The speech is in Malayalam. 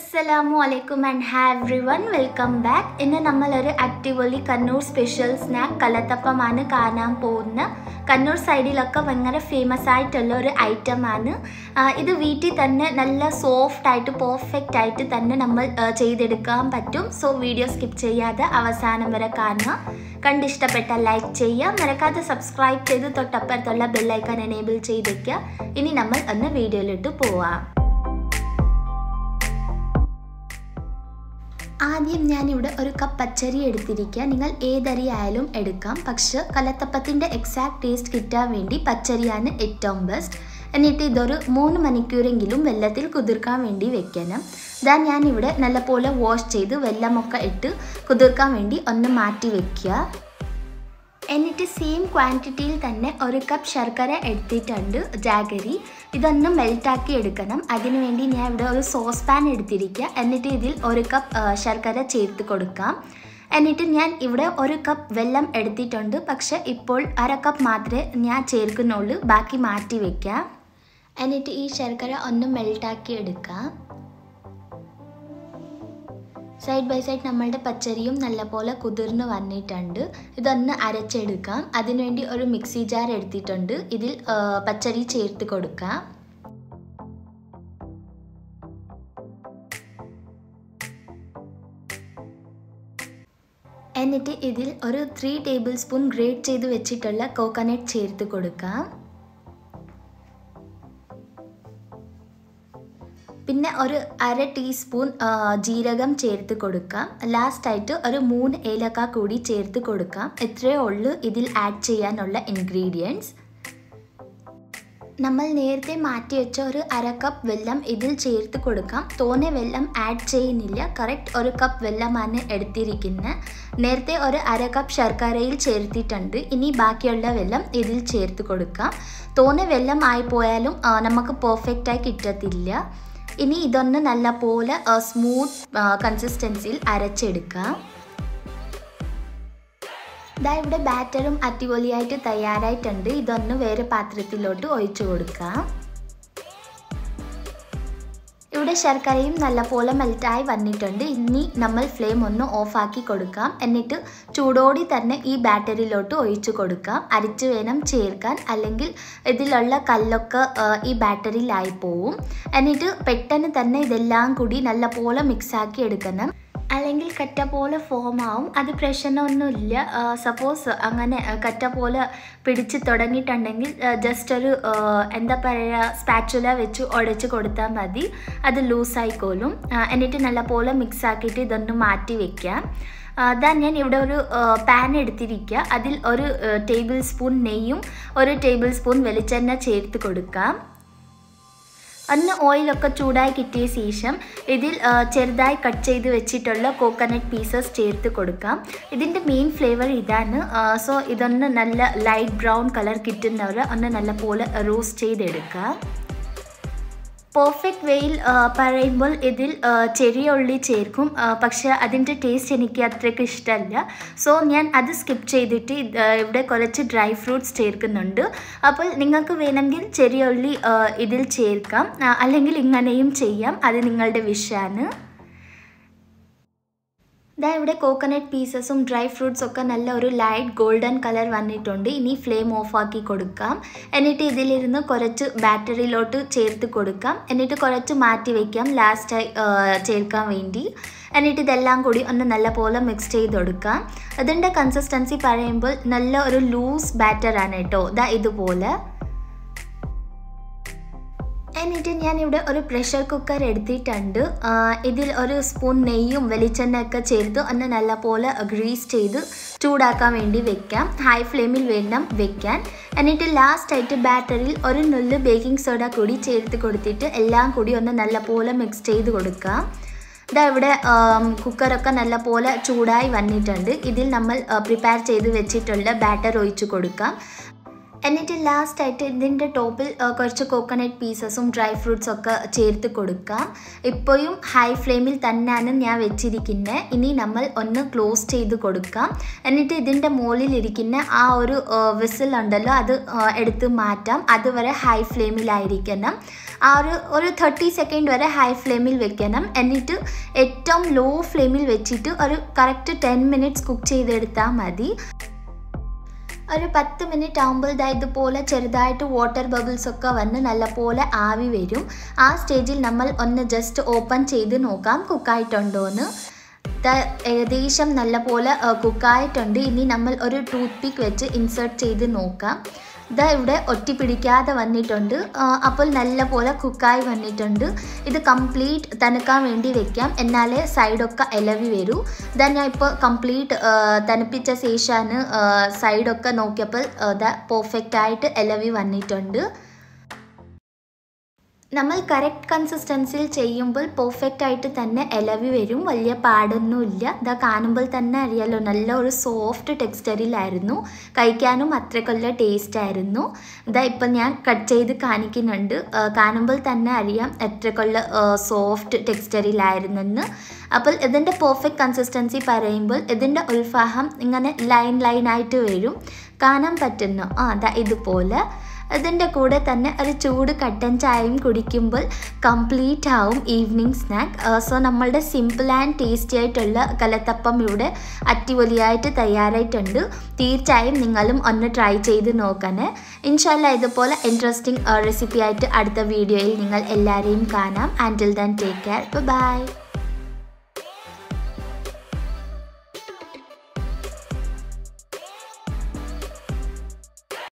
അസ്സലാമു അലൈക്കും and have everyone welcome back ഇന്ന് നമ്മളൊരു അടിപൊളി കണ്ണൂർ സ്പെഷ്യൽ സ്നാക്ക് കലത്തപ്പമാണ് കാണാൻ പോകുന്ന കണ്ണൂർ സൈഡിലൊക്കെ ഭയങ്കര ഫേമസ് ആയിട്ടുള്ള ഒരു ഐറ്റമാണ് ഇത് വീട്ടിൽ തന്നെ നല്ല സോഫ്റ്റ് ആയിട്ട് പെർഫെക്റ്റ് ആയിട്ട് തന്നെ നമ്മൾ ആ, ചെയ്തെടുക്കാൻ പറ്റും സോ വീഡിയോ സ്കിപ്പ് ചെയ്യാതെ അവസാനം വരെ കാണുക കണ്ടിഷ്ടപ്പെട്ട ലൈക്ക് ചെയ്യുക മറക്കാതെ സബ്സ്ക്രൈബ് ചെയ്ത് തൊട്ടപ്പുറത്തുള്ള ബെല്ലൈക്കൺ എനേബിൾ ചെയ്തേക്കുക ഇനി നമ്മൾ ഒന്ന് വീഡിയോയിലിട്ട് പോവാം ആദ്യം ഞാനിവിടെ ഒരു കപ്പ് പച്ചരി എടുത്തിരിക്കുക നിങ്ങൾ ഏതരി ആയാലും എടുക്കാം പക്ഷെ കലത്തപ്പത്തിൻ്റെ എക്സാക്ട് ടേസ്റ്റ് കിട്ടാൻ വേണ്ടി പച്ചരിയാണ് ഏറ്റവും ബെസ്റ്റ് എന്നിട്ട് ഇതൊരു മൂന്ന് മണിക്കൂറെങ്കിലും വെള്ളത്തിൽ കുതിർക്കാൻ വേണ്ടി വെക്കണം ഇതാ ഞാനിവിടെ നല്ലപോലെ വാഷ് ചെയ്ത് വെള്ളമൊക്കെ ഇട്ട് കുതിർക്കാൻ വേണ്ടി ഒന്ന് മാറ്റി വെക്കുക എന്നിട്ട് സെയിം ക്വാണ്ടിറ്റിയിൽ തന്നെ ഒരു കപ്പ് ശർക്കര എടുത്തിട്ടുണ്ട് ജാഗരി ഇതൊന്ന് മെൽറ്റാക്കി എടുക്കണം അതിനുവേണ്ടി ഞാൻ ഇവിടെ ഒരു സോസ് പാൻ എടുത്തിരിക്കുക എന്നിട്ട് ഇതിൽ ഒരു കപ്പ് ആ, ശർക്കര ചേർത്ത് കൊടുക്കാം എന്നിട്ട് ഞാൻ ഇവിടെ ഒരു കപ്പ് വെള്ളം എടുത്തിട്ടുണ്ട് പക്ഷെ ഇപ്പോൾ അര കപ്പ് മാത്രമേ ഞാൻ ചേർക്കുന്നുള്ളൂ ബാക്കി മാറ്റി വയ്ക്കാം എന്നിട്ട് ഈ ശർക്കര ഒന്ന് മെൽറ്റാക്കി എടുക്കാം സൈഡ് ബൈ സൈഡ് നമ്മളുടെ പച്ചരിയും നല്ലപോലെ കുതിർന്ന് വന്നിട്ടുണ്ട് ഇതൊന്ന് അരച്ചെടുക്കാം അതിനുവേണ്ടി ഒരു മിക്സി ജാർ എടുത്തിട്ടുണ്ട് ഇതിൽ ആ, പച്ചരി ചേർത്ത് കൊടുക്കാം എന്നിട്ട് ഇതിൽ ഒരു ത്രീ ടേബിൾ സ്പൂൺ ഗ്രേറ്റ് ചെയ്ത് വെച്ചിട്ടുള്ള കോക്കനട്ട് ചേർത്ത് കൊടുക്കാം പിന്നെ ഒരു അര ടീസ്പൂൺ ആ, ജീരകം ചേർത്ത് കൊടുക്കാം ലാസ്റ്റായിട്ട് ഒരു മൂന്ന് ഏലക്ക കൂടി ചേർത്ത് കൊടുക്കാം ഇത്രയേ ഉള്ളൂ ഇതിൽ ആഡ് ചെയ്യാനുള്ള ഇൻഗ്രീഡിയൻസ് നമ്മൾ നേരത്തെ മാറ്റി വെച്ച ഒരു അര കപ്പ് വെള്ളം ഇതിൽ ചേർത്ത് കൊടുക്കാം തോനെ വെള്ളം ആഡ് ചെയ്യുന്നില്ല കറക്റ്റ് ഒരു കപ്പ് വെള്ളമാണ് എടുത്തിരിക്കുന്നത് നേരത്തെ ഒരു അര കപ്പ് ശർക്കരയിൽ ചേർത്തിട്ടുണ്ട് ഇനി ബാക്കിയുള്ള വെള്ളം ഇതിൽ ചേർത്ത് കൊടുക്കാം തോനെ വെള്ളം ആയി പോയാലും ആ, നമുക്ക് പെർഫെക്റ്റായി കിട്ടത്തില്ല ഇനി ഇതൊന്ന് നല്ല പോലെ സ്മൂത്ത് കൺസിസ്റ്റൻസിയിൽ അരച്ചെടുക്കാം ഇതാ ഇവിടെ ബാറ്ററും അടിപൊളിയായിട്ട് തയ്യാറായിട്ടുണ്ട് ഇതൊന്ന് വേറെ പാത്രത്തിലോട്ട് ഒഴിച്ചു കൊടുക്കാം ഇവിടെ ശർക്കരയും നല്ലപോലെ മെൽറ്റായി വന്നിട്ടുണ്ട് ഇനി നമ്മൾ ഫ്ലെയിം ഒന്ന് ഓഫാക്കി കൊടുക്കാം എന്നിട്ട് ചൂടോടി തന്നെ ഈ ബാറ്ററിയിലോട്ട് ഒഴിച്ചു കൊടുക്കാം അരിച്ചു വേണം ചേർക്കാൻ അല്ലെങ്കിൽ ഇതിലുള്ള കല്ലൊക്കെ ആ, ഈ ബാറ്ററിയിലായി പോവും എന്നിട്ട് പെട്ടെന്ന് തന്നെ ഇതെല്ലാം കൂടി നല്ലപോലെ മിക്സാക്കി എടുക്കണം അല്ലെങ്കിൽ കറ്റ പോലെ ഫോം ആവും അത് പ്രശ്നമൊന്നുമില്ല സപ്പോസ് അങ്ങനെ ആ, കറ്റ പോലെ പിടിച്ച് തുടങ്ങിയിട്ടുണ്ടെങ്കിൽ ജസ്റ്റ് ഒരു ആ, എന്താ പറയുക സ്പാച്ചുല വെച്ച് ഉടച്ച് കൊടുത്താൽ മതി അത് ലൂസായിക്കോളും ആ, എന്നിട്ട് നല്ലപോലെ മിക്സ് ആക്കിയിട്ട് ഇതൊന്ന് മാറ്റി വെക്കാം അതാ ഞാൻ ഇവിടെ ഒരു പാൻ എടുത്തിരിക്കുക അതിൽ ഒരു ടേബിൾ സ്പൂൺ നെയ്യും ഒരു ടേബിൾ സ്പൂൺ വെളിച്ചെണ്ണ ചേർത്ത് കൊടുക്കാം അന്ന് ഓയിലൊക്കെ ചൂടായി കിട്ടിയ ശേഷം ഇതിൽ ആ, ചെറുതായി കട്ട് ചെയ്ത് വെച്ചിട്ടുള്ള കോക്കനട്ട് പീസസ് ചേർത്ത് കൊടുക്കാം ഇതിൻ്റെ മെയിൻ ഫ്ലേവർ ഇതാണ് സോ ഇതൊന്ന് നല്ല ലൈറ്റ് ബ്രൗൺ കളർ കിട്ടുന്നവർ ഒന്ന് നല്ല പോലെ റോസ്റ്റ് ചെയ്തെടുക്കാം പെർഫെക്റ്റ് വേയിൽ പറയുമ്പോൾ ഇതിൽ ആ, ചെറിയ ഉള്ളി ചേർക്കും ആ, പക്ഷേ അതിൻ്റെ ടേസ്റ്റ് എനിക്ക് അത്രയ്ക്ക് ഇഷ്ടമല്ല സോ ഞാൻ അത് സ്കിപ്പ് ചെയ്തിട്ട് ഇത്, ആ, ഇവിടെ കുറച്ച് ഡ്രൈ ഫ്രൂട്ട്സ് ചേർക്കുന്നുണ്ട് അപ്പോൾ നിങ്ങൾക്ക് വേണമെങ്കിൽ ചെറിയ ഉള്ളി ആ, ഇതിൽ ചേർക്കാം ആ, അല്ലെങ്കിൽ ഇങ്ങനെയും ചെയ്യാം അത് നിങ്ങളുടെ വിഷാണ് ഇതാ ഇവിടെ കോക്കനട്ട് പീസസും ഡ്രൈ ഫ്രൂട്ട്സ് ഒക്കെ നല്ല ഒരു ലൈറ്റ് ഗോൾഡൻ കളർ വന്നിട്ടുണ്ട് ഇനി ഫ്ലെയിം ഓഫ് ആക്കി കൊടുക്കാം എന്നിട്ട് ഇതിലിരുന്ന് കുറച്ച് ബാറ്ററിയിലോട്ട് ചേർത്ത് കൊടുക്കാം എന്നിട്ട് കുറച്ച് മാറ്റി വയ്ക്കാം ലാസ്റ്റായി ചേർക്കാൻ വേണ്ടി എന്നിട്ട് ഇതെല്ലാം കൂടി ഒന്ന് നല്ലപോലെ മിക്സ് ചെയ്ത് കൊടുക്കാം അതിൻ്റെ കൺസിസ്റ്റൻസി പറയുമ്പോൾ നല്ല ഒരു ലൂസ് ബാറ്ററാണ് കേട്ടോ ഇതാ ഇതുപോലെ എന്നിട്ട് ഞാൻ ഇവിടെ ഒരു പ്രഷർ കുക്കർ എടുത്തിട്ടുണ്ട് ആ, ഇതിൽ ഒരു സ്പൂൺ നെയ്യും വെളിച്ചെണ്ണയൊക്കെ ചേർത്ത് ഒന്ന് നല്ലപോലെ ഗ്രീസ് ചെയ്ത് ചൂടാക്കാൻ വേണ്ടി വെക്കാം ഹൈ ഫ്ലെയിമിൽ വേണം വെക്കാൻ എന്നിട്ട് ലാസ്റ്റ് ആയിട്ട് ബാറ്ററിയിൽ ഒരു നുള്ള് ബേക്കിംഗ് സോഡ കൂടി ചേർത്ത് കൊടുത്തിട്ട് എല്ലാം കൂടി ഒന്ന് നല്ലപോലെ മിക്സ് ചെയ്ത് കൊടുക്കാം ഇതാ ഇവിടെ ആം, കുക്കറൊക്കെ നല്ലപോലെ ചൂടായി വന്നിട്ടുണ്ട് ഇതിൽ നമ്മൾ പ്രിപ്പയർ ചെയ്ത് വെച്ചിട്ടുള്ള ബാറ്റർ ഒഴിച്ചു കൊടുക്കാം എന്നിട്ട് ലാസ്റ്റ് ആയിട്ട് ഇതിൻ്റെ ടോപ്പിൽ ആ, കുറച്ച് കോക്കനട്ട് പീസസും ഡ്രൈ ഫ്രൂട്ട്സ് ഒക്കെ ചേർത്ത് കൊടുക്കാം ഇപ്പോഴും ഹൈ ഫ്ലെയിമിൽ തന്നെയാണ് ഞാൻ വെച്ചിരിക്കുന്നത് ഇനി നമ്മൾ ഒന്ന് ക്ലോസ് ചെയ്ത് കൊടുക്കാം എന്നിട്ട് ഇതിൻ്റെ മുകളിൽ ഇരിക്കുന്ന ആ ഒരു വിസിൽ ഉണ്ടല്ലോ അത് ആ, എടുത്ത് മാറ്റാം അതുവരെ ഹൈ ഫ്ലെയിമിലായിരിക്കണം ആ ഒരു ഒരു തേർട്ടി സെക്കൻഡ് വരെ ഹൈ ഫ്ലെയിമിൽ വെക്കണം എന്നിട്ട് ഏറ്റവും ലോ ഫ്ലെയിമിൽ വെച്ചിട്ട് ഒരു കറക്റ്റ് ടെൻ മിനിറ്റ്സ് കുക്ക് ചെയ്തെടുത്താൽ മതി ഒരു പത്ത് മിനിറ്റ് ആകുമ്പോൾ ഇതാ ഇതുപോലെ ചെറുതായിട്ട് വാട്ടർ ബബിൾസ് ഒക്കെ വന്ന് നല്ലപോലെ ആവി വരും ആ സ്റ്റേജിൽ നമ്മൾ ഒന്ന് ജസ്റ്റ് ഓപ്പൺ ചെയ്ത് നോക്കാം കുക്കായിട്ടുണ്ടോ എന്ന് ഏകദേശം നല്ലപോലെ കുക്കായിട്ടുണ്ട് ഇനി നമ്മൾ ഒരു ടൂത്ത് പിക്ക് വെച്ച് ഇൻസേർട്ട് ചെയ്ത് നോക്കാം ഇതാ ഇവിടെ ഒട്ടി പിടിക്കാതെ വന്നിട്ടുണ്ട് അപ്പോൾ നല്ല പോലെ കുക്കായി വന്നിട്ടുണ്ട് ഇത് കംപ്ലീറ്റ് തണുക്കാൻ വേണ്ടി വെക്കാം എന്നാലേ സൈഡൊക്കെ ഇലവി വരൂ ഇതാ ഞാൻ ഇപ്പോൾ കംപ്ലീറ്റ് തണുപ്പിച്ച ശേഷമാണ് സൈഡൊക്കെ നോക്കിയപ്പോൾ ഇതാ പെർഫെക്റ്റ് ആയിട്ട് ഇലവി വന്നിട്ടുണ്ട് നമ്മൾ കറക്റ്റ് കൺസിസ്റ്റൻസിയിൽ ചെയ്യുമ്പോൾ പെർഫെക്റ്റ് ആയിട്ട് തന്നെ ഇലവി വരും വലിയ പാടൊന്നുമില്ല ഇതാ കാണുമ്പോൾ തന്നെ അറിയാലോ നല്ല ഒരു സോഫ്റ്റ് ടെക്സ്റ്ററിലായിരുന്നു കഴിക്കാനും അത്രയ്ക്കുള്ള ടേസ്റ്റ് ആയിരുന്നു ഇതാ ഇപ്പം ഞാൻ കട്ട് ചെയ്ത് കാണിക്കുന്നുണ്ട് കാണുമ്പോൾ തന്നെ അറിയാം എത്രയ്ക്കുള്ള സോഫ്റ്റ് ടെക്സ്റ്ററിലായിരുന്നെന്ന് അപ്പോൾ ഇതിൻ്റെ പെർഫെക്റ്റ് കൺസിസ്റ്റൻസി പറയുമ്പോൾ ഇതിൻ്റെ ഉത്സാഹം ഇങ്ങനെ ലൈൻ ലൈനായിട്ട് വരും കാണാൻ പറ്റുന്നു ആ അതാ ഇതുപോലെ അതിൻ്റെ കൂടെ തന്നെ ഒരു ചൂട് കട്ടൻ ചായയും കുടിക്കുമ്പോൾ കംപ്ലീറ്റ് ആവും ഈവനിങ് സ്നാക്ക് സോ നമ്മളുടെ സിമ്പിൾ ആൻഡ് ടേസ്റ്റി ആയിട്ടുള്ള കലത്തപ്പം ഇവിടെ അടിപൊളിയായിട്ട് തയ്യാറായിട്ടുണ്ട് തീർച്ചയായും നിങ്ങളും ഒന്ന് ട്രൈ ചെയ്ത് നോക്കണേ ഇൻഷാല്ല ഇതുപോലെ ഇൻട്രസ്റ്റിംഗ് റെസിപ്പി ആയിട്ട് അടുത്ത വീഡിയോയിൽ നിങ്ങൾ എല്ലാവരെയും കാണാം until then take care by